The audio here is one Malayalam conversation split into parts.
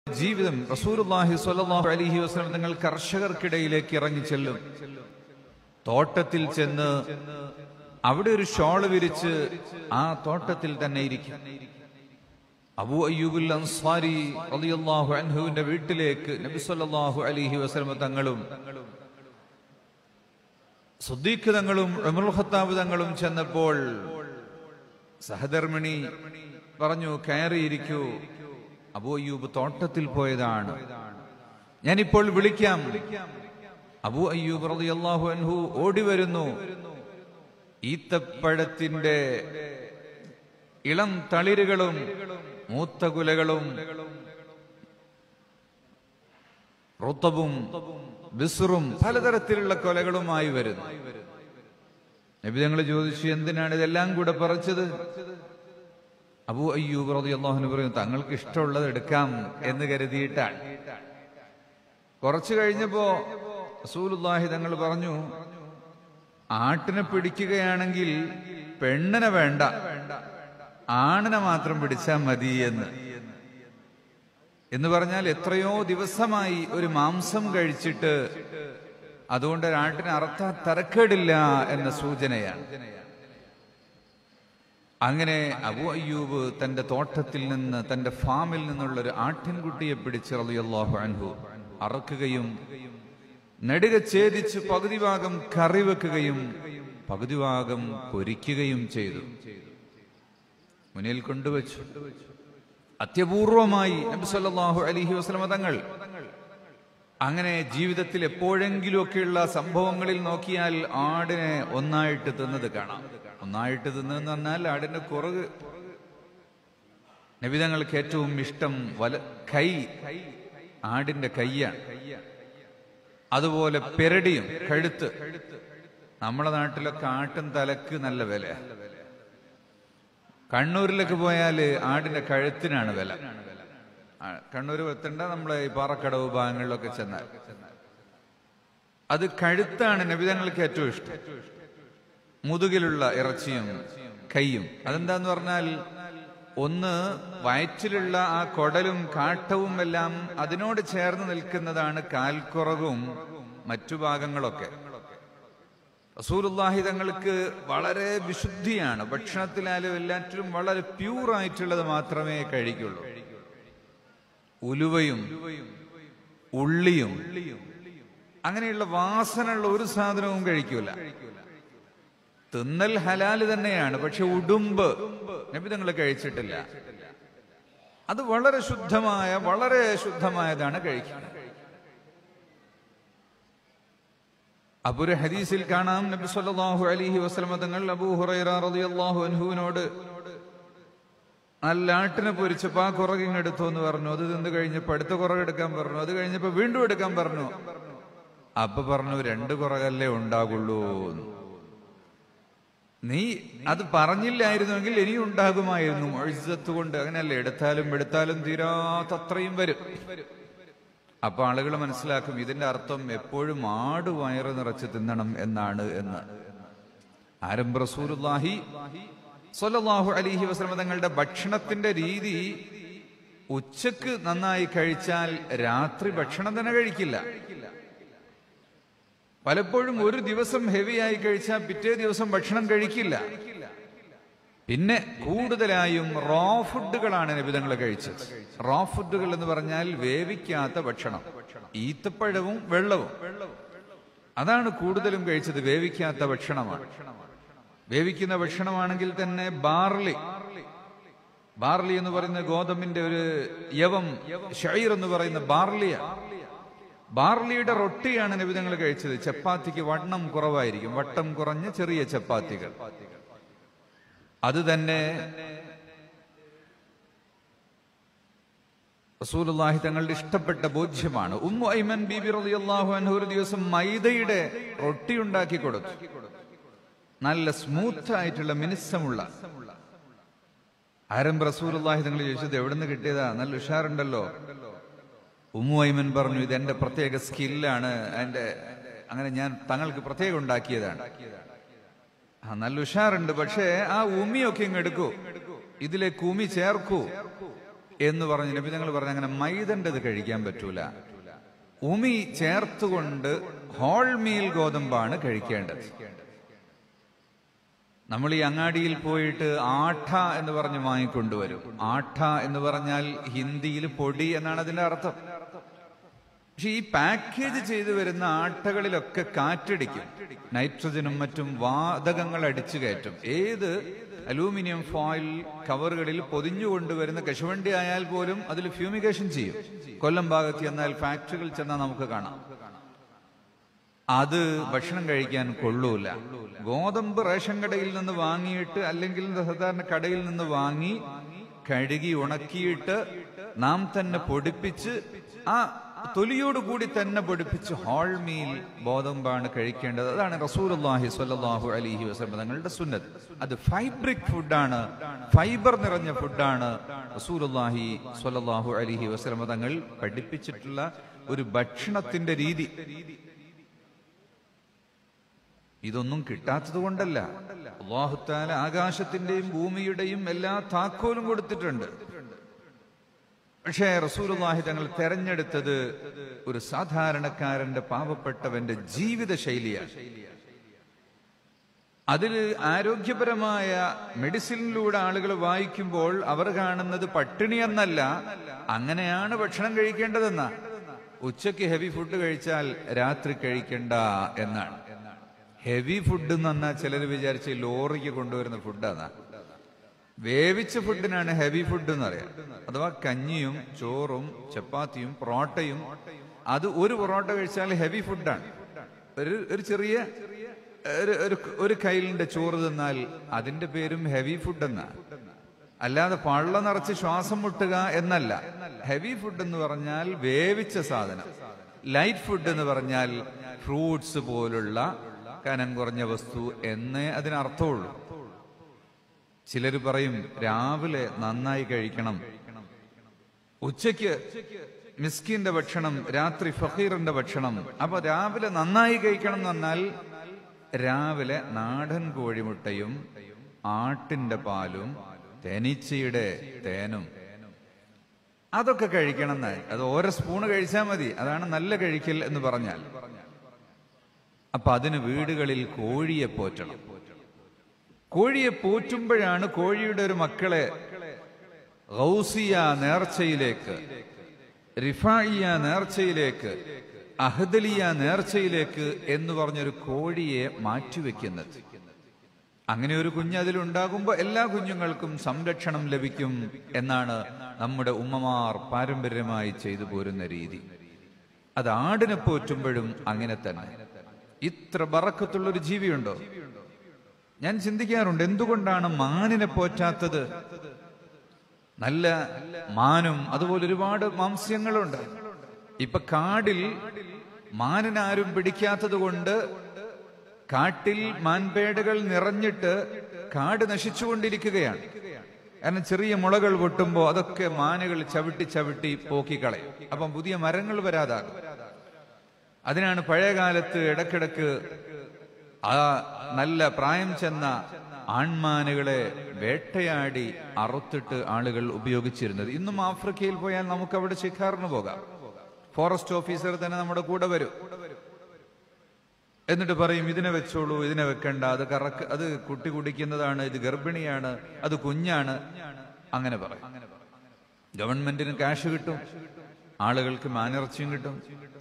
ജീവിതം റസൂലുള്ളാഹി സ്വല്ലല്ലാഹു അലൈഹി വസല്ലം തങ്ങൾ കർഷകർക്കിടയിലേക്ക് ഇറങ്ങി ചെല്ലും തോട്ടത്തിൽ ചെന്ന് അവിടെ ഒരു ഷോള് വിരിച്ച് ആ തോട്ടത്തിൽ തന്നെ ഇരിക്കും അബൂ അയ്യൂബുൽ അൻസാരി റളിയല്ലാഹു അൻഹുവിന്റെ വീട്ടിലേക്ക് നബി സല്ലല്ലാഹു അലൈഹി വസല്ലം തങ്ങളും സുദ്ദീഖ് തങ്ങളും ഉമറുൽ ഖത്താബ് തങ്ങളും ചെന്നപ്പോൾ സഹധർമ്മിണി പറഞ്ഞു കയറിയിരിക്കൂ അബൂ അയ്യൂബ് തോട്ടത്തിൽ പോയതാണ് ഞാനിപ്പോൾ വിളിക്കാം അബൂ അയ്യൂബ് റളിയല്ലാഹു അൻഹു ഓടി വരുന്നു ഈത്തപ്പഴത്തിന്റെ ഇളം തളിരുകളും മൂത്ത കുലകളും റുത്തബും ബിസുറും പലതരത്തിലുള്ള കൊലകളുമായി വരുന്നു നബി ഞങ്ങൾ ചോദിച്ചു എന്തിനാണ് ഇതെല്ലാം കൂടെ പറിച്ചത് അബൂ അയ്യൂബ് റളിയല്ലാഹു പറയും തങ്ങൾക്ക് ഇഷ്ടമുള്ളത് എടുക്കാം എന്ന് കരുതിയിട്ടാണ് കുറച്ചു കഴിഞ്ഞപ്പോ റസൂലുള്ളാഹി തങ്ങൾ പറഞ്ഞു ആട്ടിനെ പിടിക്കുകയാണെങ്കിൽ പെണ്ണിനെ വേണ്ട ആണിനെ മാത്രം പിടിച്ചാൽ മതി എന്ന് എന്ന് പറഞ്ഞാൽ എത്രയോ ദിവസമായി ഒരു മാംസം കഴിച്ചിട്ട് അതുകൊണ്ട് ഒരാട്ടിനെ അറുത്ത തരക്കേടില്ല എന്ന സൂചനയാണ് അങ്ങനെ അബു അയ്യൂബ് തന്റെ തോട്ടത്തിൽ നിന്ന് തന്റെ ഫാമിൽ നിന്നുള്ള ഒരു ആട്ടിൻകുട്ടിയെ പിടിച്ച് റളിയല്ലാഹു അൻഹു അറക്കുകയും നെടുക ഛേദിച്ച് പകുതി ഭാഗം കറി വെക്കുകയും പകുതി ഭാഗം പൊരിക്കുകയും ചെയ്തു മുന്നിൽ കൊണ്ടുവച്ചു അത്യപൂർവമായി നബി സല്ലല്ലാഹു അലൈഹി വസല്ലമ തങ്ങൾ അങ്ങനെ ജീവിതത്തിൽ എപ്പോഴെങ്കിലുമൊക്കെയുള്ള സംഭവങ്ങളിൽ നോക്കിയാൽ ആടിനെ ഒന്നായിട്ട് തിന്നത് കാണാം ഒന്നായിട്ട് തിന്നതെന്ന് പറഞ്ഞാൽ ആടിന്റെ കുറവ് നബിതങ്ങൾക്ക് ഏറ്റവും ഇഷ്ടം വല കൈ ആടിന്റെ കൈയാണ് അതുപോലെ പെരടിയും കഴുത്ത് നമ്മുടെ നാട്ടിലൊക്കെ ആട്ടും തലക്ക് നല്ല വില കണ്ണൂരിലൊക്കെ പോയാൽ ആടിന്റെ കഴുത്തിനാണ് വില ആ, കണ്ണൂർ എത്തണ്ട നമ്മളെ ഈ പാറക്കടവ് ഭാഗങ്ങളിലൊക്കെ ചെന്നാൽ അത് കഴുത്താണ് നബിതങ്ങൾക്ക് ഏറ്റവും ഇഷ്ടം മുതുകിലുള്ള ഇറച്ചിയും കൈയും അതെന്താന്ന് പറഞ്ഞാൽ ഒന്ന് വയറ്റിലുള്ള ആ കൊടലും കാട്ടവും എല്ലാം അതിനോട് ചേർന്ന് നിൽക്കുന്നതാണ് കാൽക്കുറകും മറ്റു ഭാഗങ്ങളൊക്കെ റസൂലുള്ളാഹി തങ്ങൾക്ക് വളരെ വിശുദ്ധിയാണ് ഭക്ഷണത്തിലായാലും എല്ലാറ്റിലും വളരെ പ്യൂർ ആയിട്ടുള്ളത് മാത്രമേ കഴിക്കുള്ളൂ ഉലുവയും ഉള്ളിയും അങ്ങനെയുള്ള വാസനയുള്ള ഒരു സാധനവും കഴിക്കൂല തിന്നൽ ഹലാല് തന്നെയാണ് പക്ഷെ ഉടുമ്പ് നബി തങ്ങൾ കഴിച്ചിട്ടില്ല അത് വളരെ ശുദ്ധമായ വളരെ ശുദ്ധമായതാണ് കഴിക്കുന്നത് അബുര ഹദീസിൽ കാണാം നബി സല്ലല്ലാഹു അലൈഹി വസല്ലമ തങ്ങൾ അബൂ ഹുറൈറ റളിയല്ലാഹു അൻഹുവിനോട് നല്ല ആട്ടിനെ പൊരിച്ചപ്പോ ആ കുറകിങ് എടുത്തു എന്ന് പറഞ്ഞു അത് തിന്ന് കഴിഞ്ഞപ്പോ അടുത്ത കുറക് എടുക്കാൻ പറഞ്ഞു അത് കഴിഞ്ഞപ്പോ വീണ്ടും എടുക്കാൻ പറഞ്ഞു അപ്പൊ പറഞ്ഞു രണ്ട് കുറകല്ലേ ഉണ്ടാകുള്ളൂ എന്ന്. നീ അത് പറഞ്ഞില്ലായിരുന്നുവെങ്കിൽ ഇനിയും ഉണ്ടാകുമായിരുന്നു മൊഴിസത്ത് കൊണ്ട് അങ്ങനെയല്ലേ എടുത്താലും എടുത്താലും തീരാത്തത്രയും വരും അപ്പൊ ആളുകൾ മനസ്സിലാക്കും ഇതിന്റെ അർത്ഥം എപ്പോഴും ആട് വയറ് നിറച്ച് തിന്നണം എന്നാണ് എന്ന് ആരംഭ റസൂലുള്ളാഹി സ്വല്ലല്ലാഹു അലൈഹി വസല്ലം തങ്ങളുടെ ഭക്ഷണത്തിന്റെ രീതി ഉച്ചക്ക് നന്നായി കഴിച്ചാൽ രാത്രി ഭക്ഷണം തന്നെ കഴിക്കില്ല പലപ്പോഴും ഒരു ദിവസം ഹെവിയായി കഴിച്ചാൽ പിറ്റേ ദിവസം ഭക്ഷണം കഴിക്കില്ല പിന്നെ കൂടുതലായും റോ ഫുഡുകളാണ് നിബിധങ്ങൾ കഴിച്ചത് റോ ഫുഡുകൾ എന്ന് പറഞ്ഞാൽ വേവിക്കാത്ത ഭക്ഷണം ഈത്തപ്പഴവും വെള്ളവും അതാണ് കൂടുതലും കഴിച്ചത് വേവിക്കാത്ത ഭക്ഷണമാണ് വേവിക്കുന്ന ഭക്ഷണമാണെങ്കിൽ തന്നെ ബാർലി ബാർലി എന്ന് പറയുന്ന ഗോതമ്പിന്റെ ഒരു യവം ഷൈർ എന്ന് പറയുന്ന ബാർലിയ ബാർലിയുടെ റൊട്ടിയാണ് നബിതങ്ങൾ കഴിച്ചത് ചപ്പാത്തിക്ക് വണ്ണം കുറവായിരിക്കും വട്ടം കുറഞ്ഞ ചെറിയ ചപ്പാത്തികൾ അത് തന്നെ റസൂലുള്ളാഹി തങ്ങളുടെ ഇഷ്ടപ്പെട്ട ബോധ്യമാണ് ഉമ്മു ഐമൻ ബീബി റളിയല്ലാഹു അൻഹു ഒരു ദിവസം മൈദയുടെ റൊട്ടി ഉണ്ടാക്കി കൊടുത്തു നല്ല സ്മൂത്ത് ആയിട്ടുള്ള മിനുസമുള്ള ആരംഭ റസൂലുള്ളാഹി തങ്ങൾ ചോദിച്ചത് എവിടുന്ന് കിട്ടിയതാ നല്ല ഉഷാറുണ്ടല്ലോ ഉമ്മു ഐമൻ പറഞ്ഞു ഇത് എന്റെ പ്രത്യേക സ്കില്ലാണ് എന്റെ അങ്ങനെ ഞാൻ തങ്ങൾക്ക് പ്രത്യേകം ഉണ്ടാക്കിയതാണ് ആ നല്ല ഉഷാറുണ്ട് പക്ഷേ ആ ഉമിയൊക്കെ ഇങ്ങ് എടുക്കൂ ഇതിലേക്ക് ഉമി ചേർക്കൂ എന്ന് പറഞ്ഞ് നബി ഞങ്ങൾ പറഞ്ഞ അങ്ങനെ മൈദൻ്റെത് കഴിക്കാൻ പറ്റൂല ഉമി ചേർത്തുകൊണ്ട് ഹോൾ മീൽ ഗോതമ്പാണ് കഴിക്കേണ്ടത് നമ്മൾ ഈ അങ്ങാടിയിൽ പോയിട്ട് ആഠ എന്ന് പറഞ്ഞ് വാങ്ങിക്കൊണ്ടുവരും ആഠ എന്ന് പറഞ്ഞാൽ ഹിന്ദിയിൽ പൊടി എന്നാണ് അതിന്റെ അർത്ഥം പക്ഷെ ഈ പാക്കേജ് ചെയ്തു വരുന്ന ആട്ടകളിലൊക്കെ കാറ്റടിക്കും നൈട്രജനും മറ്റും വാതകങ്ങൾ അടിച്ചു കയറ്റും ഏത് അലൂമിനിയം ഫോയിൽ കവറുകളിൽ പൊതിഞ്ഞു കൊണ്ടുവരുന്ന കശുവണ്ടി ആയാൽ പോലും അതിൽ ഫ്യൂമിഗേഷൻ ചെയ്യും കൊല്ലം ഭാഗത്ത് ചെന്നാൽ ഫാക്ടറികളിൽ ചെന്നാൽ നമുക്ക് കാണാം അത് ഭക്ഷണം കഴിക്കാൻ കൊള്ളൂല ഗോതമ്പ് റേഷൻ കടയിൽ നിന്ന് വാങ്ങിയിട്ട് അല്ലെങ്കിൽ സാധാരണ കടയിൽ നിന്ന് വാങ്ങി കഴുകി ഉണക്കിയിട്ട് നാം തന്നെ പൊടിപ്പിച്ച് ആ തൊലിയോടുകൂടി തന്നെ പൊടിപ്പിച്ച് ഹോൾ മീൽ ഗോതമ്പാണ് കഴിക്കേണ്ടത് അതാണ് റസൂലുള്ളാഹി സ്വല്ലല്ലാഹു അലൈഹി വസല്ലം തങ്ങളുടെ സുന്നത്ത് അത് ഫൈബ്രിക് ഫുഡാണ് ഫൈബർ നിറഞ്ഞ ഫുഡാണ് റസൂലുള്ളാഹി സ്വല്ലല്ലാഹു അലൈഹി വസല്ലം തങ്ങൾ പഠിപ്പിച്ചിട്ടുള്ള ഒരു ഭക്ഷണത്തിന്റെ രീതി ഇതൊന്നും കിട്ടാത്തത് കൊണ്ടല്ല അള്ളാഹുത്താല ആകാശത്തിന്റെയും ഭൂമിയുടെയും എല്ലാ താക്കോലും കൊടുത്തിട്ടുണ്ട് പക്ഷേ റസൂലുള്ളാഹി തങ്ങൾ തെരഞ്ഞെടുത്തത് ഒരു സാധാരണക്കാരന്റെ പാവപ്പെട്ടവന്റെ ജീവിത ശൈലിയാണ് അതിൽ ആരോഗ്യപരമായ മെഡിസിനിലൂടെ ആളുകൾ വായിക്കുമ്പോൾ അവർ കാണുന്നത് പട്ടിണി എന്നല്ല അങ്ങനെയാണ് ഭക്ഷണം കഴിക്കേണ്ടതെന്ന ഉച്ചയ്ക്ക് ഹെവി ഫുഡ് കഴിച്ചാൽ രാത്രി കഴിക്കണ്ട എന്നാണ് ഹെവി ഫുഡ് എന്ന് പറഞ്ഞാൽ ചിലർ വിചാരിച്ച് ലോറിക്ക് കൊണ്ടുവരുന്ന ഫുഡാണ് വേവിച്ച ഫുഡിനാണ് ഹെവി ഫുഡ് എന്ന് പറയാം അഥവാ കഞ്ഞിയും ചോറും ചപ്പാത്തിയും പൊറോട്ടയും അത് ഒരു പൊറോട്ട കഴിച്ചാൽ ഹെവി ഫുഡാണ് ഒരു ഒരു ചെറിയ ഒരു ഒരു ഒരു കയ്യിലിന്റെ ചോറ് തിന്നാൽ അതിന്റെ പേരും ഹെവി ഫുഡ് എന്നാണ് അല്ലാതെ പള്ള നിറച്ച് ശ്വാസം മുട്ടുക എന്നല്ല ഹെവി ഫുഡ് എന്ന് പറഞ്ഞാൽ വേവിച്ച സാധനം ലൈറ്റ് ഫുഡ് എന്ന് പറഞ്ഞാൽ ഫ്രൂട്ട്സ് പോലുള്ള കനം കുറഞ്ഞ വസ്തു എന്നേ അതിനർത്ഥമുള്ളൂ ചിലർ പറയും രാവിലെ നന്നായി കഴിക്കണം ഉച്ചയ്ക്ക് മിസ്കിന്റെ ഭക്ഷണം രാത്രി ഫക്കീറിന്റെ ഭക്ഷണം അപ്പൊ രാവിലെ നന്നായി കഴിക്കണം എന്ന് പറഞ്ഞാൽ രാവിലെ നാടൻ കോഴിമുട്ടയും ആട്ടിന്റെ പാലും തേനീച്ചയുടെ തേനും അതൊക്കെ കഴിക്കണം എന്നായി അത് ഓരോ സ്പൂണ് കഴിച്ചാൽ മതി അതാണ് നല്ല കഴിക്കൽ എന്ന് പറഞ്ഞാൽ അപ്പൊ അതിന് വീടുകളിൽ കോഴിയെ പോറ്റണം കോഴിയെ പോറ്റുമ്പോഴാണ് കോഴിയുടെ ഒരു മക്കളെ ഗൗസിയ നേർച്ചയിലേക്ക് റിഫായിയ നേർച്ചയിലേക്ക് അഹദലിയ നേർച്ചയിലേക്ക് എന്ന് പറഞ്ഞൊരു കോഴിയെ മാറ്റിവെക്കുന്നത് അങ്ങനെ ഒരു കുഞ്ഞ് അതിലുണ്ടാകുമ്പോൾ എല്ലാ കുഞ്ഞുങ്ങൾക്കും സംരക്ഷണം ലഭിക്കും എന്നാണ് നമ്മുടെ ഉമ്മമാർ പാരമ്പര്യമായി ചെയ്തു പോരുന്ന രീതി അത് ആടിനെ പോറ്റുമ്പോഴും അങ്ങനെ തന്നെ ഇത്ര ബറക്കത്തുള്ള ഒരു ജീവിയുണ്ടോ ഞാൻ ചിന്തിക്കാറുണ്ട് എന്തുകൊണ്ടാണ് മാനിനെ പോറ്റാത്തത് നല്ല മാനും അതുപോലെ ഒരുപാട് മാംസ്യങ്ങളുണ്ട് ഇപ്പൊ കാടിൽ മാനിനാരും പിടിക്കാത്തത് കൊണ്ട് കാട്ടിൽ മാൻപേടകൾ നിറഞ്ഞിട്ട് കാട് നശിച്ചുകൊണ്ടിരിക്കുകയാണ് കാരണം ചെറിയ മുളകൾ പൊട്ടുമ്പോൾ അതൊക്കെ മാനുകൾ ചവിട്ടി ചവിട്ടി പോക്കിക്കളയും അപ്പം പുതിയ മരങ്ങൾ വരാതാകും അതിനാണ് പഴയ കാലത്ത് ഇടക്കിടക്ക് ആ നല്ല പ്രായം ചെന്ന ആൺമാനുകളെ വേട്ടയാടി അറുത്തിട്ട് ആളുകൾ ഉപയോഗിച്ചിരുന്നത് ഇന്നും ആഫ്രിക്കയിൽ പോയാൽ നമുക്ക് അവിടെ ശിഖാറിന് പോകാം ഫോറസ്റ്റ് ഓഫീസർ തന്നെ നമ്മുടെ കൂടെ വരും എന്നിട്ട് പറയും ഇതിനെ വെച്ചോളൂ ഇതിനെ വെക്കണ്ട അത് കറക്ക് അത് കുട്ടി കുടിക്കുന്നതാണ് ഇത് ഗർഭിണിയാണ് അത് കുഞ്ഞാണ് അങ്ങനെ പറയും ഗവൺമെന്റിന് കാശ് കിട്ടും ആളുകൾക്ക് മാനിറച്ചിയും കിട്ടും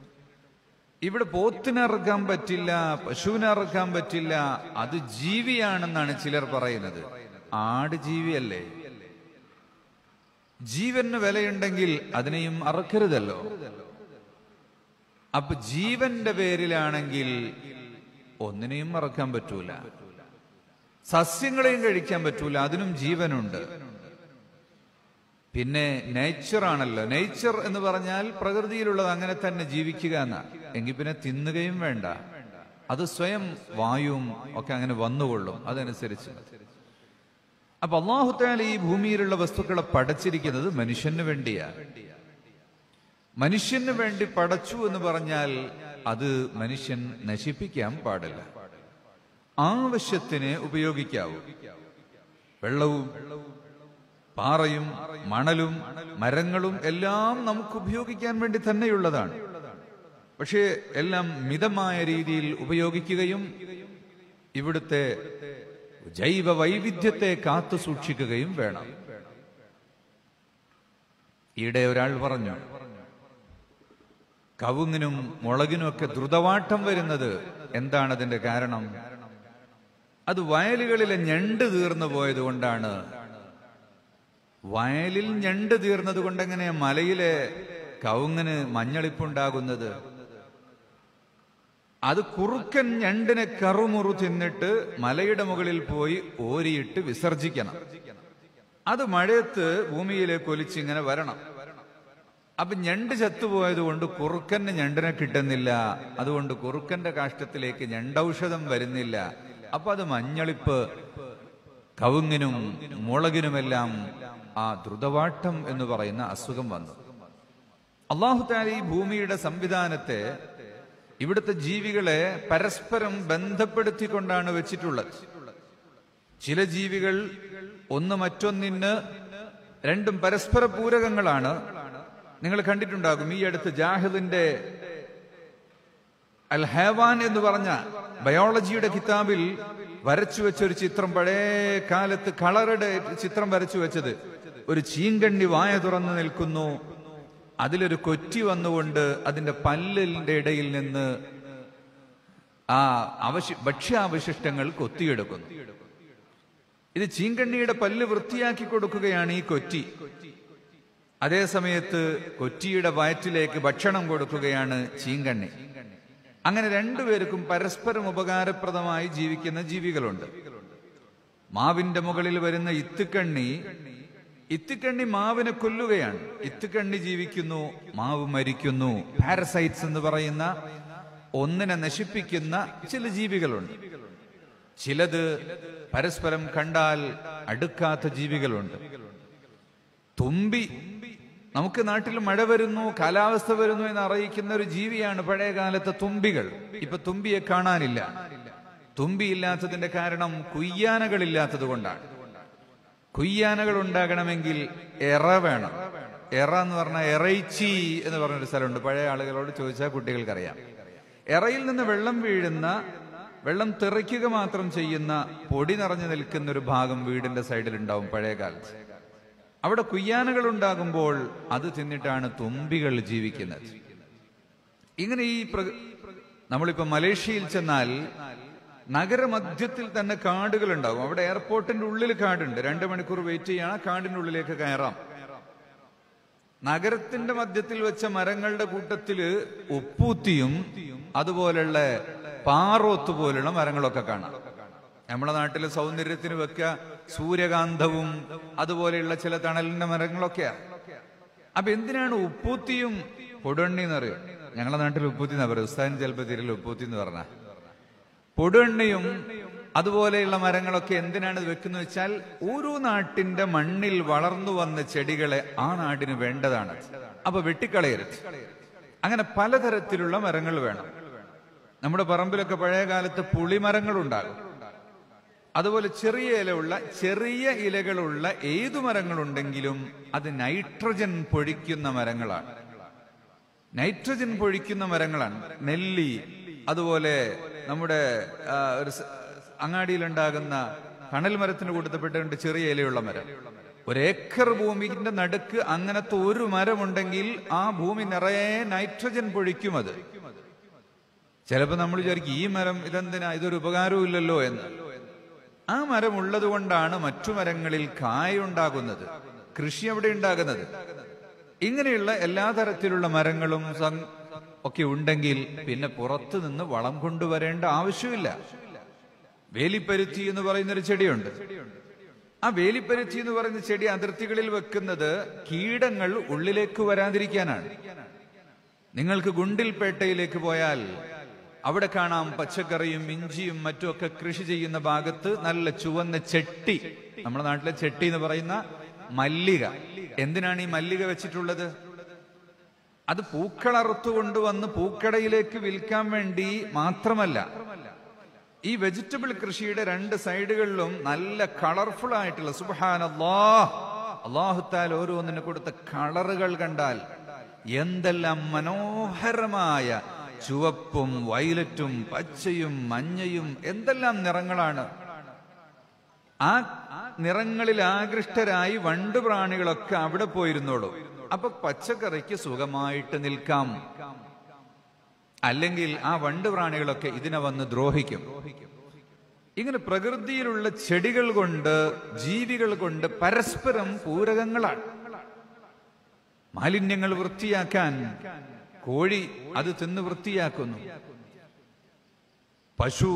ഇവിടെ പോത്തിനെ ഇറക്കാൻ പറ്റില്ല പശുവിനെ ഇറക്കാൻ പറ്റില്ല അത് ജീവിയാണെന്നാണ് ചിലർ പറയുന്നത് ആട് ജീവിയല്ലേ ജീവന് വിലയുണ്ടെങ്കിൽ അതിനെയും അറക്കരുതല്ലോ അപ്പൊ ജീവന്റെ പേരിലാണെങ്കിൽ ഒന്നിനെയും മറക്കാൻ പറ്റൂല സസ്യങ്ങളെയും കഴിക്കാൻ പറ്റൂല അതിനും ജീവനുണ്ട് പിന്നെ നേച്ചർ ആണല്ലോ നേച്ചർ എന്ന് പറഞ്ഞാൽ പ്രകൃതിയിലുള്ളത് അങ്ങനെ തന്നെ ജീവിക്കുക എന്നാ എങ്കിൽ പിന്നെ തിന്നുകയും വേണ്ട അത് സ്വയം വായുവും ഒക്കെ അങ്ങനെ വന്നുകൊള്ളും അതനുസരിച്ച് അപ്പൊ അള്ളാഹുത്താല ഈ ഭൂമിയിലുള്ള വസ്തുക്കളെ പടച്ചിരിക്കുന്നത് മനുഷ്യന് വേണ്ടിയാ മനുഷ്യന് വേണ്ടി പടച്ചു എന്ന് പറഞ്ഞാൽ അത് മനുഷ്യൻ നശിപ്പിക്കാൻ പാടില്ല ആവശ്യത്തിന് ഉപയോഗിക്കാവൂ വെള്ളവും പാറയും മണലും മരങ്ങളും എല്ലാം നമുക്ക് ഉപയോഗിക്കാൻ വേണ്ടി തന്നെയുള്ളതാണ് പക്ഷേ എല്ലാം മിതമായ രീതിയിൽ ഉപയോഗിക്കുകയും ഇവിടുത്തെ ജൈവ വൈവിധ്യത്തെ കാത്തു സൂക്ഷിക്കുകയും വേണം ഈയിടെ ഒരാൾ പറഞ്ഞു കവുങ്ങിനും മുളകിനും ഒക്കെ ദ്രുതവാട്ടം വരുന്നത് എന്താണ് അതിന്റെ കാരണം അത് വയലുകളിലെ ഞണ്ട് തീർന്നു പോയത് കൊണ്ടാണ് വയലിൽ ഞണ്ട് തീർന്നത് കൊണ്ട് എങ്ങനെ മലയിലെ കവുങ്ങിന് മഞ്ഞളിപ്പുണ്ടാകുന്നത് അത് കുറുക്കൻ ഞണ്ടിനെ കറുമുറു തിന്നിട്ട് മലയുടെ മുകളിൽ പോയി ഓരിയിട്ട് വിസർജിക്കണം അത് മഴയത്ത് ഭൂമിയിലേക്ക് ഒലിച്ചിങ്ങനെ വരണം അപ്പൊ ഞണ്ട് ചത്തുപോയത് കൊണ്ട് കുറുക്കന് ഞണ്ടിനെ കിട്ടുന്നില്ല അതുകൊണ്ട് കുറുക്കന്റെ കാഷ്ടത്തിലേക്ക് ഞണ്ടൌഷധം വരുന്നില്ല അപ്പൊ അത് മഞ്ഞളിപ്പ് കവുങ്ങിനും മുളകിനുമെല്ലാം ആ ദ്രുതവാട്ടം എന്ന് പറയുന്ന അസുഖം വന്നു അള്ളാഹുത്താല ഈ ഭൂമിയുടെ സംവിധാനത്തെ ഇവിടുത്തെ ജീവികളെ പരസ്പരം ബന്ധപ്പെടുത്തിക്കൊണ്ടാണ് വെച്ചിട്ടുള്ളത് ചില ജീവികൾ ഒന്ന് മറ്റൊന്നിന് രണ്ടും പരസ്പര പൂരകങ്ങളാണ് നിങ്ങൾ കണ്ടിട്ടുണ്ടാകും ഈ അടുത്ത് ജാഹിദിന്റെ അൽ ഹേവാൻ എന്ന് പറഞ്ഞ ബയോളജിയുടെ കിതാബിൽ വരച്ചു വെച്ച ഒരു ചിത്രം പഴയ കാലത്ത് കളറുടെ ചിത്രം വരച്ചു വെച്ചത് ഒരു ചീങ്കണ്ണി വായ തുറന്നു നിൽക്കുന്നു അതിലൊരു കൊറ്റി വന്നുകൊണ്ട് അതിന്റെ പല്ലിന്റെ ഇടയിൽ നിന്ന് ആ അവശ ഭക്ഷ്യാവശിഷ്ടങ്ങൾ കൊത്തിയെടുക്കുന്നു ഇത് ചീങ്കണ്ണിയുടെ പല്ല് വൃത്തിയാക്കി കൊടുക്കുകയാണ് ഈ കൊറ്റി അതേ സമയത്ത് കൊറ്റിയുടെ വയറ്റിലേക്ക് ഭക്ഷണം കൊടുക്കുകയാണ് ചീങ്കണ്ണി അങ്ങനെ രണ്ടുപേർക്കും പരസ്പരം ഉപകാരപ്രദമായി ജീവിക്കുന്ന ജീവികളുണ്ട് മാവിന്റെ മുകളിൽ വരുന്ന ഇത്തുക്കണ്ണി ഇത്തുക്കണ്ണി മാവിനെ കൊല്ലുകയാണ് ഇത്തുക്കണ്ണി ജീവിക്കുന്നു മാവ് മരിക്കുന്നു പാരസൈറ്റ്സ് എന്ന് പറയുന്ന ഒന്നിനെ നശിപ്പിക്കുന്ന ചില ജീവികളുണ്ട് ചിലത് പരസ്പരം കണ്ടാൽ അടുക്കാത്ത ജീവികളുണ്ട് തുമ്പി നമുക്ക് നാട്ടിൽ മഴ വരുന്നു കാലാവസ്ഥ വരുന്നു എന്ന് അറിയിക്കുന്ന ഒരു ജീവിയാണ് പഴയ കാലത്തെ തുമ്പികൾ ഇപ്പൊ തുമ്പിയെ കാണാനില്ല തുമ്പി ഇല്ലാത്തതിന്റെ കാരണം കുയ്യാനകളില്ലാത്തത് കൊണ്ടാണ് കുയ്യാനകൾ ഉണ്ടാകണമെങ്കിൽ എറ വേണം എറ എന്ന് പറഞ്ഞാൽ എറൈച്ചി എന്ന് പറഞ്ഞൊരു സ്ഥലമുണ്ട് പഴയ ആളുകളോട് ചോദിച്ചാൽ കുട്ടികൾക്കറിയാം എറയിൽ നിന്ന് വെള്ളം വീഴുന്ന വെള്ളം തെറിക്കുക മാത്രം ചെയ്യുന്ന പൊടി നിറഞ്ഞു നിൽക്കുന്ന ഒരു ഭാഗം വീടിന്റെ സൈഡിൽ ഉണ്ടാവും പഴയ കാലത്ത് അവിടെ കുയ്യാനകൾ ഉണ്ടാകുമ്പോൾ അത് തിന്നിട്ടാണ് തുമ്പികൾ ജീവിക്കുന്നത് ഇങ്ങനെ ഈ പ്ര- നമ്മളിപ്പോ മലേഷ്യയിൽ ചെന്നാൽ നഗരമധ്യത്തിൽ തന്നെ കാടുകൾ ഉണ്ടാകും അവിടെ എയർപോർട്ടിന്റെ ഉള്ളിൽ കാടുണ്ട് രണ്ട് മണിക്കൂർ വെയിറ്റ് ചെയ്യണം ആ കാടിന്റെ ഉള്ളിലേക്ക് കയറാം നഗരത്തിന്റെ മധ്യത്തിൽ വെച്ച മരങ്ങളുടെ കൂട്ടത്തില് ഉപ്പൂത്തിയും അതുപോലുള്ള പാറോത്ത് പോലുള്ള മരങ്ങളൊക്കെ കാണാം നമ്മുടെ നാട്ടിലെ സൗന്ദര്യത്തിന് വെക്ക സൂര്യകാന്തവും അതുപോലെയുള്ള ചില തണലിന്റെ മരങ്ങളൊക്കെയാണ് അപ്പൊ എന്തിനാണ് ഉപ്പൂത്തിയും പൊടുവണ്ണി എന്ന് പറയും ഞങ്ങളുടെ നാട്ടിൽ ഉപ്പൂത്തി എന്നാ പറയുക ഉസ്താദിന് ചിലപ്പോൾ തിരിൽ ഉപ്പൂത്തി എന്ന് പറഞ്ഞ പൊടുവണ്ണയും അതുപോലെയുള്ള മരങ്ങളൊക്കെ എന്തിനാണ് ഇത് വെക്കുന്നത് വെച്ചാൽ ഓരോ നാട്ടിന്റെ മണ്ണിൽ വളർന്നു വന്ന ചെടികളെ ആ നാടിന് വേണ്ടതാണ് അപ്പൊ വെട്ടിക്കളയരുത് അങ്ങനെ പലതരത്തിലുള്ള മരങ്ങൾ വേണം നമ്മുടെ പറമ്പിലൊക്കെ പഴയ കാലത്ത് പുളിമരങ്ങൾ ഉണ്ടാകും അതുപോലെ ചെറിയ ഇലയുള്ള ചെറിയ ഇലകളുള്ള ഏതു മരങ്ങളുണ്ടെങ്കിലും അത് നൈട്രജൻ പൊഴിക്കുന്ന മരങ്ങളാണ് നൈട്രജൻ പൊഴിക്കുന്ന മരങ്ങളാണ് നെല്ലി അതുപോലെ നമ്മുടെ ആ, ഒരു സ- അങ്ങാടിയിലുണ്ടാകുന്ന കണൽ മരത്തിന് കൂട്ടത്തിപ്പെട്ടുണ്ട് ചെറിയ ഇലയുള്ള മരം ഒരേക്കർ ഭൂമിന്റെ നടുക്ക് അങ്ങനത്തെ ഒരു മരമുണ്ടെങ്കിൽ ആ ഭൂമി നിറയെ നൈട്രജൻ പൊഴിക്കും അത് ചിലപ്പോ നമ്മൾ വിചാരിക്കും ഈ മരം ഇതെന്തിനാ ഇതൊരു ഉപകാരവും ഇല്ലല്ലോ എന്ന് ആ മരം ഉള്ളത് കൊണ്ടാണ് മറ്റു മരങ്ങളിൽ കായുണ്ടാകുന്നത് കൃഷി അവിടെ ഉണ്ടാകുന്നത് ഇങ്ങനെയുള്ള എല്ലാ തരത്തിലുള്ള മരങ്ങളും സം- ഒക്കെ ഉണ്ടെങ്കിൽ പിന്നെ പുറത്തു നിന്ന് വളം കൊണ്ടുവരേണ്ട ആവശ്യമില്ല വേലിപ്പരുത്തി എന്ന് പറയുന്ന ഒരു ചെടിയുണ്ട് ആ വേലിപ്പരുത്തി എന്ന് പറയുന്ന ചെടി അതിർത്തികളിൽ വെക്കുന്നത് കീടങ്ങൾ ഉള്ളിലേക്ക് വരാതിരിക്കാനാണ് നിങ്ങൾക്ക് ഗുണ്ടിൽപേട്ടയിലേക്ക് പോയാൽ അവിടെ കാണാം പച്ചക്കറിയും ഇഞ്ചിയും മറ്റുമൊക്കെ കൃഷി ചെയ്യുന്ന ഭാഗത്ത് നല്ല ചുവന്ന ചെട്ടി നമ്മുടെ നാട്ടിലെ ചെട്ടി എന്ന് പറയുന്ന മല്ലിക എന്തിനാണ് ഈ മല്ലിക വെച്ചിട്ടുള്ളത് അത് പൂക്കളറുത്തു കൊണ്ടുവന്ന് പൂക്കടയിലേക്ക് വിൽക്കാൻ വേണ്ടി മാത്രമല്ല ഈ വെജിറ്റബിൾ കൃഷിയുടെ രണ്ട് സൈഡുകളിലും നല്ല കളർഫുൾ ആയിട്ടുള്ള സുബാനല്ലാ അള്ളാഹുത്താൽ ഓരോന്നിന് കൊടുത്ത കളറുകൾ കണ്ടാൽ എന്തെല്ലാം മനോഹരമായ ചുവപ്പും വയലറ്റും പച്ചയും മഞ്ഞയും എന്തെല്ലാം നിറങ്ങളാണ് ആ നിറങ്ങളിൽ ആകൃഷ്ടരായി വണ്ടുപ്രാണികളൊക്കെ അവിടെ പോയിരുന്നോളൂ അപ്പൊ പച്ചക്കറിക്ക് സുഖമായിട്ട് നിൽക്കാം അല്ലെങ്കിൽ ആ വണ്ടുപ്രാണികളൊക്കെ ഇതിനെ വന്ന് ദ്രോഹിക്കും ഇങ്ങനെ പ്രകൃതിയിലുള്ള ചെടികൾ കൊണ്ട് ജീവികൾ കൊണ്ട് പരസ്പരം പൂരകങ്ങളാണ് മാലിന്യങ്ങൾ വൃത്തിയാക്കാൻ കോഴി അത് തിന്ന് വൃത്തിയാക്കുന്നു പശു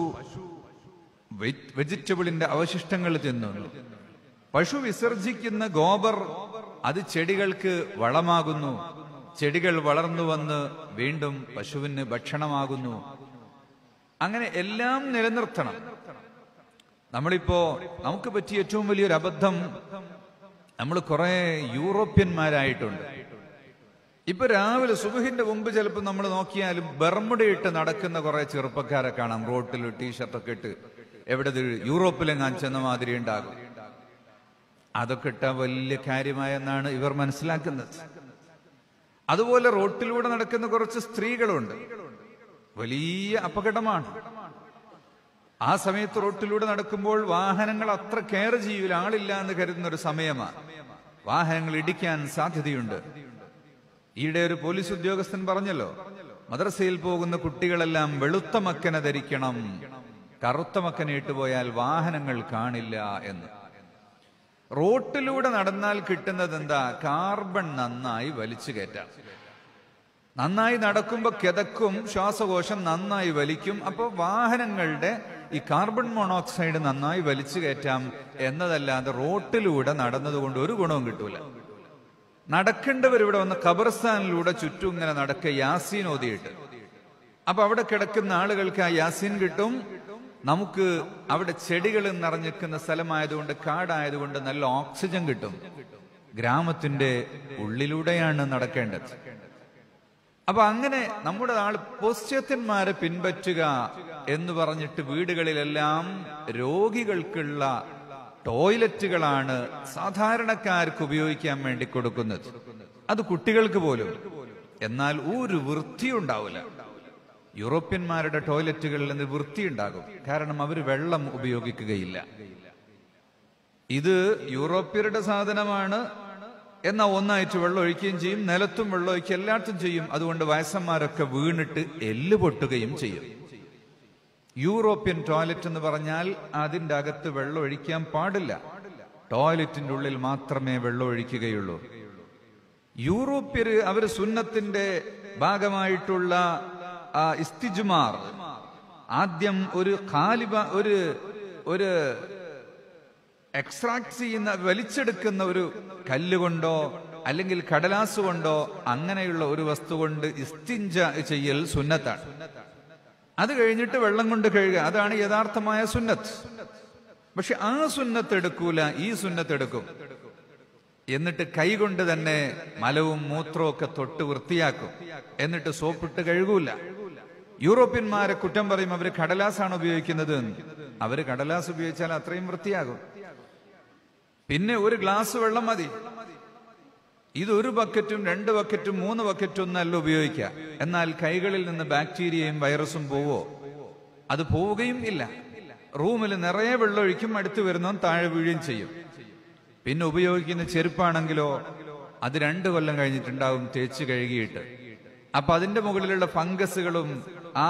വെ- വെജിറ്റബിളിന്റെ അവശിഷ്ടങ്ങൾ തിന്നുന്നു പശു വിസർജിക്കുന്ന ഗോബർ അത് ചെടികൾക്ക് വളമാകുന്നു ചെടികൾ വളർന്നു വന്ന് വീണ്ടും പശുവിന് ഭക്ഷണമാകുന്നു അങ്ങനെ എല്ലാം നിലനിർത്തണം നമ്മളിപ്പോ നമുക്ക് പറ്റിയ ഏറ്റവും വലിയൊരു അബദ്ധം നമ്മൾ കുറെ യൂറോപ്യന്മാരായിട്ടുണ്ട് ഇപ്പൊ രാവിലെ സുബഹിന്റെ മുമ്പ് ചിലപ്പോൾ നമ്മൾ നോക്കിയാലും ബർമുടയിട്ട് നടക്കുന്ന കുറെ ചെറുപ്പക്കാരെ കാണാം റോട്ടിൽ ടീഷർട്ടൊക്കെ ഇട്ട് എവിടെ ഇത് യൂറോപ്പിലെങ്ങാൻ ചെന്ന മാതിരി ഉണ്ടാകും അതൊക്കെ ഇട്ട വലിയ കാര്യമായെന്നാണ് ഇവർ മനസ്സിലാക്കുന്നത് അതുപോലെ റോട്ടിലൂടെ നടക്കുന്ന കുറച്ച് സ്ത്രീകളുണ്ട് വലിയ അപകടമാണ് ആ സമയത്ത് റോട്ടിലൂടെ നടക്കുമ്പോൾ വാഹനങ്ങൾ അത്ര കെയർ ചെയ്യൂല ആളില്ല എന്ന് കരുതുന്ന ഒരു സമയമാണ് വാഹനങ്ങൾ ഇടിക്കാൻ സാധ്യതയുണ്ട് ഈയിടെ ഒരു പോലീസ് ഉദ്യോഗസ്ഥൻ പറഞ്ഞല്ലോ മദ്രസയിൽ പോകുന്ന കുട്ടികളെല്ലാം വെളുത്ത മക്കനെ ധരിക്കണം കറുത്ത മക്കനെ ഇട്ടുപോയാൽ വാഹനങ്ങൾ കാണില്ല എന്ന് റോട്ടിലൂടെ നടന്നാൽ കിട്ടുന്നത് എന്താ കാർബൺ നന്നായി വലിച്ചു കയറ്റാം നന്നായി നടക്കുമ്പോൾ കിതക്കും ശ്വാസകോശം നന്നായി വലിക്കും അപ്പോൾ വാഹനങ്ങളുടെ ഈ കാർബൺ മോണോക്സൈഡ് നന്നായി വലിച്ചു കയറ്റാം എന്നതല്ലാതെ റോട്ടിലൂടെ നടന്നതുകൊണ്ട് ഒരു ഗുണവും കിട്ടൂല നടക്കേണ്ടവർ ഇവിടെ വന്ന് ഖബർസ്ഥാനിലൂടെ ചുറ്റും ഇങ്ങനെ നടക്കുക യാസീൻ ഓതിയിട്ട് അപ്പൊ അവിടെ കിടക്കുന്ന ആളുകൾക്ക് ആ യാസീൻ കിട്ടും നമുക്ക് അവിടെ ചെടികൾ നിറഞ്ഞിരിക്കുന്ന സ്ഥലമായതുകൊണ്ട് കാടായതുകൊണ്ട് നല്ല ഓക്സിജൻ കിട്ടും ഗ്രാമത്തിന്റെ ഉള്ളിലൂടെയാണ് നടക്കേണ്ടത് അപ്പൊ അങ്ങനെ നമ്മുടെ ആൾ പോശ്ചാത്യന്മാരെ പിൻപറ്റുക എന്ന് പറഞ്ഞിട്ട് വീടുകളിലെല്ലാം രോഗികൾക്കുള്ള ടോയ്ലറ്റുകളാണ് സാധാരണക്കാർക്ക് ഉപയോഗിക്കാൻ വേണ്ടി കൊടുക്കുന്നത് അത് കുട്ടികൾക്ക് പോലും എന്നാൽ ഒരു വൃത്തി ഉണ്ടാവില്ല യൂറോപ്യന്മാരുടെ ടോയ്ലറ്റുകളിൽ നിന്ന് വൃത്തി ഉണ്ടാകും കാരണം അവർ വെള്ളം ഉപയോഗിക്കുകയില്ല ഇത് യൂറോപ്യരുടെ സാധനമാണ് എന്നാ ഒന്നായിട്ട് വെള്ളം ഒഴിക്കുകയും ചെയ്യും നിലത്തും വെള്ളം ഒഴിക്കുക എല്ലായിടത്തും ചെയ്യും അതുകൊണ്ട് വയസ്സന്മാരൊക്കെ വീണിട്ട് എല്ല് പൊട്ടുകയും ചെയ്യും യൂറോപ്യൻ ടോയ്ലറ്റ് എന്ന് പറഞ്ഞാൽ അതിന്റെ അകത്ത് വെള്ളം ഒഴിക്കാൻ പാടില്ല ടോയ്ലറ്റിന്റെ ഉള്ളിൽ മാത്രമേ വെള്ളം ഒഴിക്കുകയുള്ളൂ യൂറോപ്യര് അവര് സുന്നത്തിന്റെ ഭാഗമായിട്ടുള്ള ആ, ഇസ്തിജുമാർ ആദ്യം ഒരു കാലിബ ഒരു ഒരു എക്സ്ട്രാക്ട് ചെയ്യുന്ന വലിച്ചെടുക്കുന്ന ഒരു കല്ലുകൊണ്ടോ അല്ലെങ്കിൽ കടലാസ് കൊണ്ടോ അങ്ങനെയുള്ള ഒരു വസ്തു കൊണ്ട് ഇസ്തിഞ്ച ചെയ്യൽ സുന്നത്താണ് അത് കഴിഞ്ഞിട്ട് വെള്ളം കൊണ്ട് കഴുകുക അതാണ് യഥാർത്ഥമായ സുന്നത്ത് പക്ഷെ ആ സുന്നത്ത് എടുക്കൂല ഈ സുന്നത്ത് എടുക്കും എന്നിട്ട് കൈകൊണ്ട് തന്നെ മലവും മൂത്രവും ഒക്കെ തൊട്ട് വൃത്തിയാക്കും എന്നിട്ട് സോപ്പിട്ട് കഴുകൂല യൂറോപ്യന്മാരെ കുറ്റം പറയും അവര് കടലാസാണ് ഉപയോഗിക്കുന്നത് എന്ന്. അവര് കടലാസ് ഉപയോഗിച്ചാൽ അത്രയും വൃത്തിയാകും പിന്നെ ഒരു ഗ്ലാസ് വെള്ളം മതി ഇത് ഒരു ബക്കറ്റും രണ്ട് ബക്കറ്റും മൂന്ന് ബക്കറ്റും ഒന്നല്ല ഉപയോഗിക്കുക എന്നാൽ കൈകളിൽ നിന്ന് ബാക്ടീരിയയും വൈറസും പോവോ അത് പോവുകയും ഇല്ല റൂമിൽ നിറയെ വെള്ളമൊഴിക്കും അടുത്ത് വരുന്നവൻ താഴെ വീഴുകയും ചെയ്യും പിന്നെ ഉപയോഗിക്കുന്ന ചെരുപ്പാണെങ്കിലോ അത് രണ്ട് കൊല്ലം കഴിഞ്ഞിട്ടുണ്ടാവും തേച്ച് കഴുകിയിട്ട് അപ്പൊ അതിന്റെ മുകളിലുള്ള ഫംഗസുകളും ആ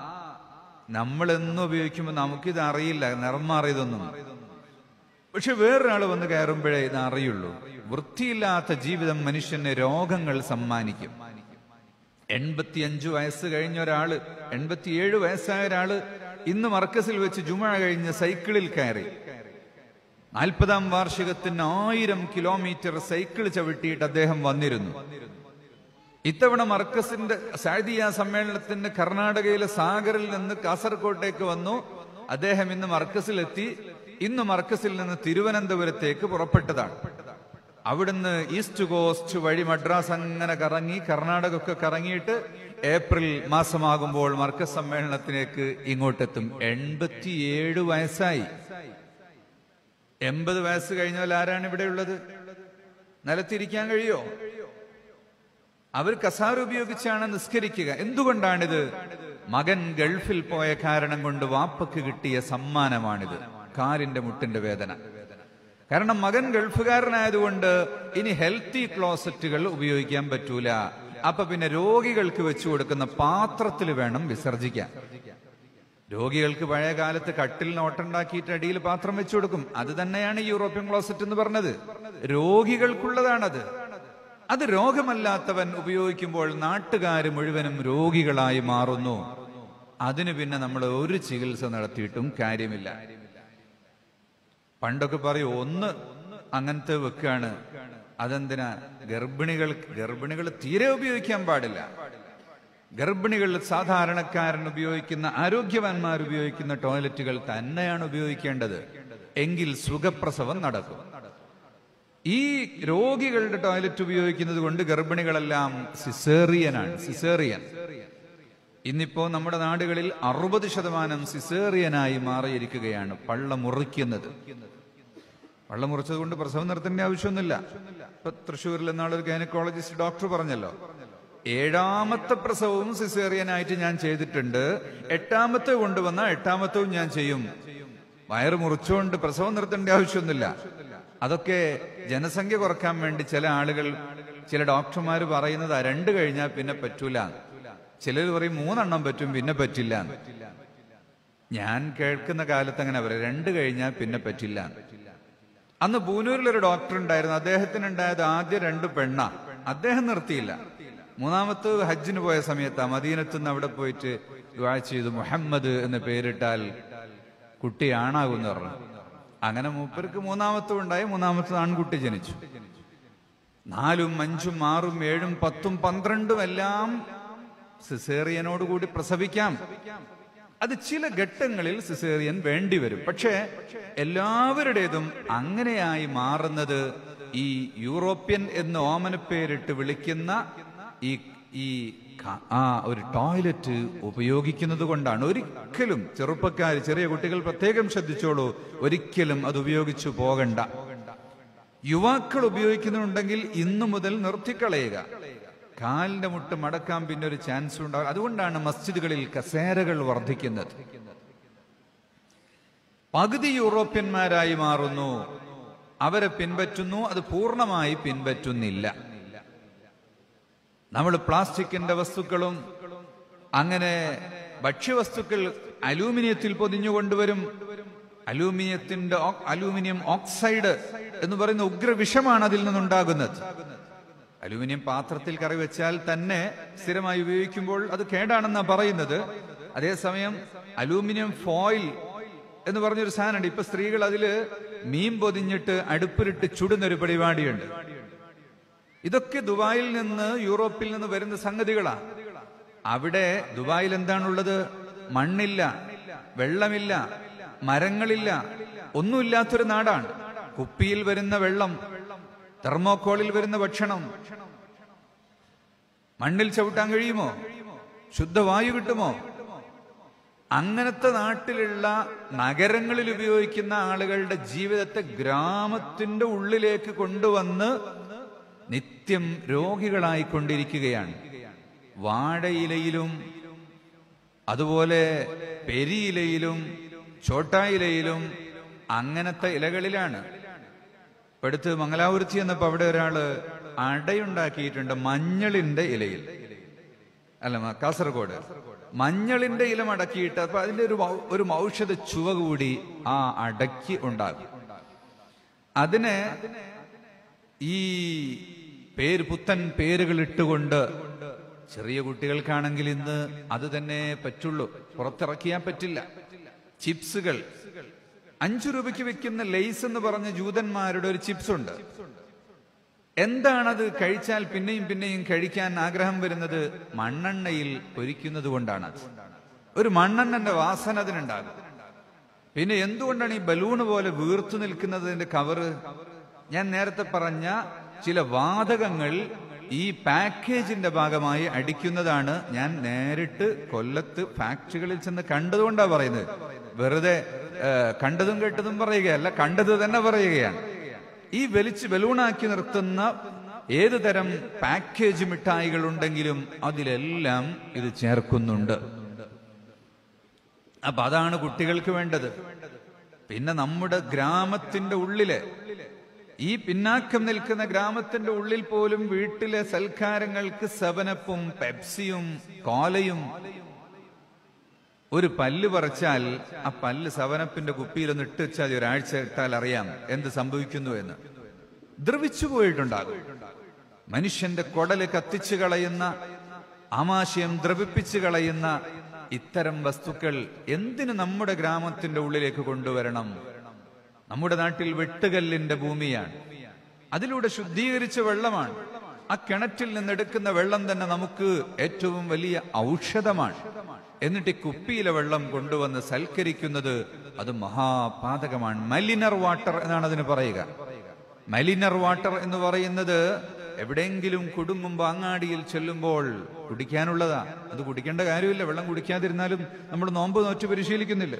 നമ്മൾ എന്നും ഉപയോഗിക്കുമ്പോൾ നമുക്കിത് അറിയില്ല നിറം മാറിയതൊന്നും പക്ഷെ വേറൊരാൾ വന്ന് കയറുമ്പോഴേ ഇത് അറിയുള്ളൂ വൃത്തിയില്ലാത്ത ജീവിതം മനുഷ്യന് രോഗങ്ങൾ സമ്മാനിക്കും എൺപത്തിയഞ്ചു വയസ്സ് കഴിഞ്ഞ ഒരാള് എൺപത്തിയേഴ് വയസ്സായ ഒരാള് ഇന്ന് മർക്കസിൽ വെച്ച് ജുമ കഴിഞ്ഞ് സൈക്കിളിൽ കയറി നാൽപ്പതാം വാർഷികത്തിന് ആയിരം കിലോമീറ്റർ സൈക്കിൾ ചവിട്ടിയിട്ട് അദ്ദേഹം വന്നിരുന്നു ഇത്തവണ മർക്കസിന്റെ സാദിയ സമ്മേളനത്തിന് കർണാടകയിലെ സാഗറിൽ നിന്ന് കാസർകോട്ടേക്ക് വന്നു അദ്ദേഹം ഇന്ന് മർക്കസിലെത്തി ഇന്ന് മർക്കസിൽ നിന്ന് തിരുവനന്തപുരത്തേക്ക് പുറപ്പെട്ടതാണ് അവിടുന്ന് ഈസ്റ്റ് കോസ്റ്റ് വഴി മദ്രാസ് അങ്ങനെ കറങ്ങി കർണാടക ഒക്കെ കറങ്ങിയിട്ട് ഏപ്രിൽ മാസമാകുമ്പോൾ മർക്കസ് സമ്മേളനത്തിലേക്ക് ഇങ്ങോട്ടെത്തും എൺപത്തിയേഴ് വയസ്സായി എൺപത് വയസ്സ് കഴിഞ്ഞാൽ ആരാണ് ഇവിടെ ഉള്ളത് നിലത്തിരിക്കാൻ കഴിയോ അവർ കസാര ഉപയോഗിച്ചാണ് നിസ്കരിക്കുക എന്തുകൊണ്ടാണിത് മകൻ ഗൾഫിൽ പോയ കാരണം കൊണ്ട് വാപ്പക്ക് കിട്ടിയ സമ്മാനമാണിത് കാലിന്റെ മുട്ടിന്റെ വേദന കാരണം മകൻ ഗൾഫുകാരനായതുകൊണ്ട് ഇനി ഹെൽത്തി ക്ലോസറ്റുകൾ ഉപയോഗിക്കാൻ പറ്റൂല അപ്പൊ പിന്നെ രോഗികൾക്ക് വെച്ചു കൊടുക്കുന്ന പാത്രത്തിൽ വേണം വിസർജിക്കാൻ രോഗികൾക്ക് പഴയ കാലത്ത് കട്ടിൽ നോട്ടുണ്ടാക്കിയിട്ട് അടിയിൽ പാത്രം വെച്ചു കൊടുക്കും അത് തന്നെയാണ് ഈ യൂറോപ്യൻ ക്ലോസറ്റ് എന്ന് പറഞ്ഞത് രോഗികൾക്കുള്ളതാണത് അത് രോഗമല്ലാത്തവൻ ഉപയോഗിക്കുമ്പോൾ നാട്ടുകാർ മുഴുവനും രോഗികളായി മാറുന്നു അതിന് പിന്നെ നമ്മൾ ഒരു ചികിത്സ നടത്തിയിട്ടും കാര്യമില്ല പണ്ടൊക്കെ പറയും ഒന്ന് അങ്ങനത്തെ വെക്കാണ് അതെന്തിനാ ഗർഭിണികൾ ഗർഭിണികൾ തീരെ ഉപയോഗിക്കാൻ പാടില്ല ഗർഭിണികൾ സാധാരണക്കാരൻ ഉപയോഗിക്കുന്ന ആരോഗ്യവാന്മാർ ഉപയോഗിക്കുന്ന ടോയ്ലറ്റുകൾ തന്നെയാണ് ഉപയോഗിക്കേണ്ടത് എങ്കിൽ സുഖപ്രസവം നടക്കും ഈ രോഗികളുടെ ടോയ്ലറ്റ് ഉപയോഗിക്കുന്നത് കൊണ്ട് ഗർഭിണികളെല്ലാം സിസേറിയനാണ് സിസേറിയൻ ഇന്നിപ്പോ നമ്മുടെ നാടുകളിൽ അറുപത് ശതമാനം സിസേറിയനായി മാറിയിരിക്കുകയാണ് പള്ള മുറിക്കുന്നത് പള്ള മുറിച്ചത് കൊണ്ട് പ്രസവം നിർത്തേണ്ട ആവശ്യമൊന്നുമില്ല ഇപ്പൊ തൃശ്ശൂരിൽ എന്നാളൊരു ഗൈനക്കോളജിസ്റ്റ് ഡോക്ടർ പറഞ്ഞല്ലോ ഏഴാമത്തെ പ്രസവവും സിസേറിയനായിട്ട് ഞാൻ ചെയ്തിട്ടുണ്ട് എട്ടാമത്തെ കൊണ്ടുവന്ന എട്ടാമത്തവും ഞാൻ ചെയ്യും വയറ് മുറിച്ചുകൊണ്ട് പ്രസവം നിർത്തേണ്ട ആവശ്യമൊന്നുമില്ല അതൊക്കെ ജനസംഖ്യ കുറക്കാൻ വേണ്ടി ചില ആളുകൾ ചില ഡോക്ടർമാർ പറയുന്നത് ആ രണ്ട് കഴിഞ്ഞാൽ പിന്നെ പറ്റൂല ചിലർ പറയും മൂന്നെണ്ണം പറ്റും പിന്നെ പറ്റില്ല ഞാൻ കേൾക്കുന്ന കാലത്ത് അങ്ങനെ പറയാം രണ്ട് കഴിഞ്ഞാൽ പിന്നെ പറ്റില്ല അന്ന് പൂനൂരിലൊരു ഡോക്ടർ ഉണ്ടായിരുന്നു അദ്ദേഹത്തിന് ഉണ്ടായത് ആദ്യ രണ്ട് പെണ്ണ അദ്ദേഹം നിർത്തിയില്ല മൂന്നാമത്തെ ഹജ്ജിന് പോയ സമയത്ത് മദീനത്ത് നിന്ന് അവിടെ പോയിട്ട് ദുആ ചെയ്തു മുഹമ്മദ് എന്ന് പേരിട്ടാൽ കുട്ടി ആണാകുമെന്ന് പറഞ്ഞു അങ്ങനെ മൂപ്പർക്ക് മൂന്നാമത്തും ഉണ്ടായി മൂന്നാമത്തത് ആൺകുട്ടി ജനിച്ചു നാലും അഞ്ചും ആറും ഏഴും പത്തും പന്ത്രണ്ടും എല്ലാം സിസേറിയനോട് കൂടി പ്രസവിക്കാം അത് ചില ഘട്ടങ്ങളിൽ സിസേറിയൻ വേണ്ടിവരും പക്ഷേ എല്ലാവരുടേതും അങ്ങനെയായി മാറുന്നത് ഈ യൂറോപ്യൻ എന്ന് ഓമനപ്പേരിട്ട് വിളിക്കുന്ന ഈ ഈ ക- ആ ഒരു ടോയ്ലറ്റ് ഉപയോഗിക്കുന്നത് കൊണ്ടാണ് ഒരിക്കലും ചെറുപ്പക്കാർ ചെറിയ കുട്ടികൾ പ്രത്യേകം ശ്രദ്ധിച്ചോളൂ ഒരിക്കലും അത് ഉപയോഗിച്ചു പോകണ്ട യുവാക്കൾ ഉപയോഗിക്കുന്നുണ്ടെങ്കിൽ ഇന്നു മുതൽ നിർത്തിക്കളയുക കാലിന്റെ മുട്ട് മടക്കാൻ പിന്നെ ഒരു ചാൻസ് ഉണ്ടാകും അതുകൊണ്ടാണ് മസ്ജിദുകളിൽ കസേരകൾ വർദ്ധിക്കുന്നത് പകുതി യൂറോപ്യന്മാരായി മാറുന്നു അവരെ പിൻപറ്റുന്നു അത് പൂർണ്ണമായി പിൻപറ്റുന്നില്ല നമ്മൾ പ്ലാസ്റ്റിക്കിന്റെ വസ്തുക്കളും അങ്ങനെ ഭക്ഷ്യവസ്തുക്കൾ അലൂമിനിയത്തിൽ പൊതിഞ്ഞു കൊണ്ടുവരും അലൂമിനിയത്തിന്റെ ഓ- അലൂമിനിയം ഓക്സൈഡ് എന്ന് പറയുന്ന ഉഗ്രവിഷമാണ് അതിൽ നിന്നുണ്ടാകുന്നത് അലൂമിനിയം പാത്രത്തിൽ കറി വെച്ചാൽ തന്നെ സ്ഥിരമായി ഉപയോഗിക്കുമ്പോൾ അത് കേടാണെന്നാണ് പറയുന്നത് അതേസമയം അലൂമിനിയം ഫോയിൽ എന്ന് പറഞ്ഞൊരു സാധനമുണ്ട് ഇപ്പൊ സ്ത്രീകൾ അതില് മീൻ പൊതിഞ്ഞിട്ട് അടുപ്പിലിട്ട് ചുടുന്നൊരു പരിപാടിയുണ്ട് ഇതൊക്കെ ദുബായിൽ നിന്ന് യൂറോപ്പിൽ നിന്ന് വരുന്ന സംഗതികളാണ് അവിടെ ദുബായിൽ എന്താണുള്ളത് മണ്ണില്ല വെള്ളമില്ല മരങ്ങളില്ല ഒന്നുമില്ലാത്തൊരു നാടാണ് കുപ്പിയിൽ വരുന്ന വെള്ളം തെർമോക്കോളിൽ വരുന്ന ഭക്ഷണം മണ്ണിൽ ചവിട്ടാൻ കഴിയുമോ ശുദ്ധവായു കിട്ടുമോ അങ്ങനത്തെ നാട്ടിലുള്ള നഗരങ്ങളിൽ ഉപയോഗിക്കുന്ന ആളുകളുടെ ജീവിതത്തെ ഗ്രാമത്തിന്റെ ഉള്ളിലേക്ക് കൊണ്ടുവന്ന് നിത്യം രോഗികളായിക്കൊണ്ടിരിക്കുകയാണ് വാഴയിലയിലും അതുപോലെ പെരിയിലയിലും ചോട്ടായിലയിലും അങ്ങനത്തെ ഇലകളിലാണ് ഇപ്പൊ അടുത്ത് മംഗലാപുരത്തി എന്നപ്പോ അവിടെ ഒരാള് അടയുണ്ടാക്കിയിട്ടുണ്ട് മഞ്ഞളിന്റെ ഇലയിൽ അല്ല മ- കാസർഗോഡ് മഞ്ഞളിന്റെ ഇല മടക്കിയിട്ട് അപ്പൊ അതിന്റെ ഒരു ഔ- ഒരു ഔഷധ ചുവ കൂടി ആ അടയ്ക്ക് ഉണ്ടാകും അതിന് ഈ പേര് പുത്തൻ പേരുകൾ ഇട്ടുകൊണ്ട് ചെറിയ കുട്ടികൾക്കാണെങ്കിൽ ഇന്ന് അത് തന്നെ പറ്റുള്ളൂ പുറത്തിറക്കിയാൻ പറ്റില്ല ചിപ്സുകൾ അഞ്ചു രൂപയ്ക്ക് വെക്കുന്ന ലെയ്സ് എന്ന് പറഞ്ഞ ജൂതന്മാരുടെ ഒരു ചിപ്സ് ഉണ്ട് എന്താണത് കഴിച്ചാൽ പിന്നെയും പിന്നെയും കഴിക്കാൻ ആഗ്രഹം വരുന്നത് മണ്ണെണ്ണയിൽ പൊരിക്കുന്നത് കൊണ്ടാണ് ഒരു മണ്ണെണ്ണന്റെ വാസന അതിനുണ്ടാകും പിന്നെ എന്തുകൊണ്ടാണ് ഈ ബലൂണ് പോലെ വീർത്തു നിൽക്കുന്നതിന്റെ കവറ് ഞാൻ നേരത്തെ പറഞ്ഞ ചില വാതകങ്ങൾ ഈ പാക്കേജിന്റെ ഭാഗമായി അടിക്കുന്നതാണ് ഞാൻ നേരിട്ട് കൊല്ലത്ത് ഫാക്ടറികളിൽ ചെന്ന് കണ്ടതുകൊണ്ടാണ് പറയുന്നത് വെറുതെ ഏ, കണ്ടതും കേട്ടതും പറയുകയല്ല കണ്ടത് തന്നെ പറയുകയാണ് ഈ വലിച്ച് ബലൂണാക്കി നിർത്തുന്ന ഏത് തരം പാക്കേജ് മിഠായികൾ ഉണ്ടെങ്കിലും അതിലെല്ലാം ഇത് ചേർക്കുന്നുണ്ട് അപ്പൊ അതാണ് കുട്ടികൾക്ക് വേണ്ടത് പിന്നെ നമ്മുടെ ഗ്രാമത്തിന്റെ ഉള്ളിലെ ഈ പിന്നാക്കം നിൽക്കുന്ന ഗ്രാമത്തിന്റെ ഉള്ളിൽ പോലും വീട്ടിലെ സൽക്കാരങ്ങൾക്ക് സെവനപ്പും പെപ്സിയും കോലയും ഒരു പല്ല് പറിച്ചാൽ ആ പല്ല് സവനപ്പിന്റെ കുപ്പിയിലൊന്ന് ഇട്ട് വെച്ചാൽ ഒരാഴ്ച ഇട്ടാൽ അറിയാം എന്ത് സംഭവിക്കുന്നു എന്ന് ദ്രവിച്ചു പോയിട്ടുണ്ടാകും മനുഷ്യന്റെ കൊടല് കത്തിച്ചു കളയുന്ന ആമാശയം ദ്രവിപ്പിച്ചു കളയുന്ന ഇത്തരം വസ്തുക്കൾ എന്തിന് നമ്മുടെ ഗ്രാമത്തിന്റെ ഉള്ളിലേക്ക് കൊണ്ടുവരണം നമ്മുടെ നാട്ടിൽ വെട്ടുകല്ലിന്റെ ഭൂമിയാണ് അതിലൂടെ ശുദ്ധീകരിച്ച വെള്ളമാണ് ആ കിണറ്റിൽ നിന്നെടുക്കുന്ന വെള്ളം തന്നെ നമുക്ക് ഏറ്റവും വലിയ ഔഷധമാണ് എന്നിട്ട് ഈ കുപ്പിയിലെ വെള്ളം കൊണ്ടുവന്ന് സൽക്കരിക്കുന്നത് അത് മഹാപാതകമാണ് മലിനർ വാട്ടർ എന്നാണ് അതിന് പറയുക മലിനർ വാട്ടർ എന്ന് പറയുന്നത് എവിടെയെങ്കിലും കുടുങ്ങുമ്പോൾ അങ്ങാടിയിൽ ചെല്ലുമ്പോൾ കുടിക്കാനുള്ളതാ അത് കുടിക്കേണ്ട കാര്യമില്ല വെള്ളം കുടിക്കാതിരുന്നാലും നമ്മൾ നോമ്പ് നോറ്റ് പരിശീലിക്കുന്നില്ലേ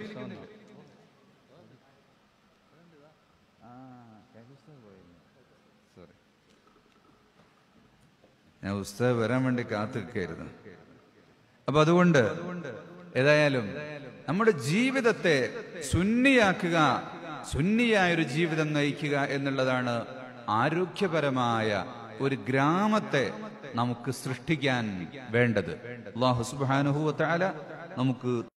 ഞാൻ ഉസ്താദ് വരാൻ വേണ്ടി കാത്തു നിൽക്കായിരുന്നു അപ്പൊ അതുകൊണ്ട് ഏതായാലും നമ്മുടെ ജീവിതത്തെ സുന്നിയാക്കുക സുന്നിയായ ഒരു ജീവിതം നയിക്കുക എന്നുള്ളതാണ് ആരോഗ്യപരമായ ഒരു ഗ്രാമത്തെ നമുക്ക് സൃഷ്ടിക്കാൻ വേണ്ടത് അള്ളാഹു സുബാനുഹുവ നമുക്ക്